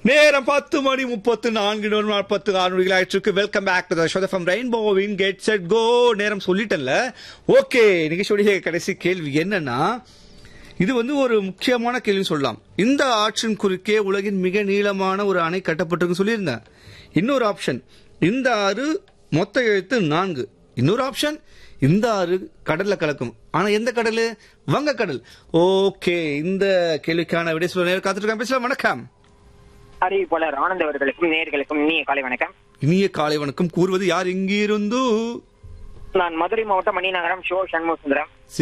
நேரம் பத்து மணி முப்பத்து நான்கு நூறு நாற்பத்து ஆறு நொடிகள் ஆயிடுச்சு welcome back to the show from ரெயின்போவின் கெட் செட் கோ நேரம் சொல்லிட்டேன்ல ஓகே நிகழ்ச்சியுடைய கடைசி கேள்வி என்னன்னா இது வந்து ஒரு முக்கியமான கேள்வி சொல்லலாம் இந்த ஆற்றின் குறுக்கே உலகின் மிக நீளமான ஒரு அணை கட்டப்பட்டிருக்கு சொல்லியிருந்தேன் இன்னொரு ஆப்ஷன் இந்த ஆறு மொத்த எழுத்து நான்கு இன்னொரு ஆப்ஷன் இந்த ஆறு கடல்ல கலக்கும் ஆனா எந்த கடல் வங்கக்கடல் ஓகே இந்த கேள்விக்கான விடை சொல்ல நேரம் காத்துட்டு இருக்காங்க பேசலாம் வணக்கம் அறிவிப்பாளர் ஆனந்த் அவர்களுக்கும் நேயர்களுக்கும் இனிய காலை வணக்கம் இனிய காலை வணக்கம் கூறுவது யார் இங்கிருந்து நான் மதுரை மாவட்டம் மணிநகரம் ஷோ சண்முக சுந்தரம்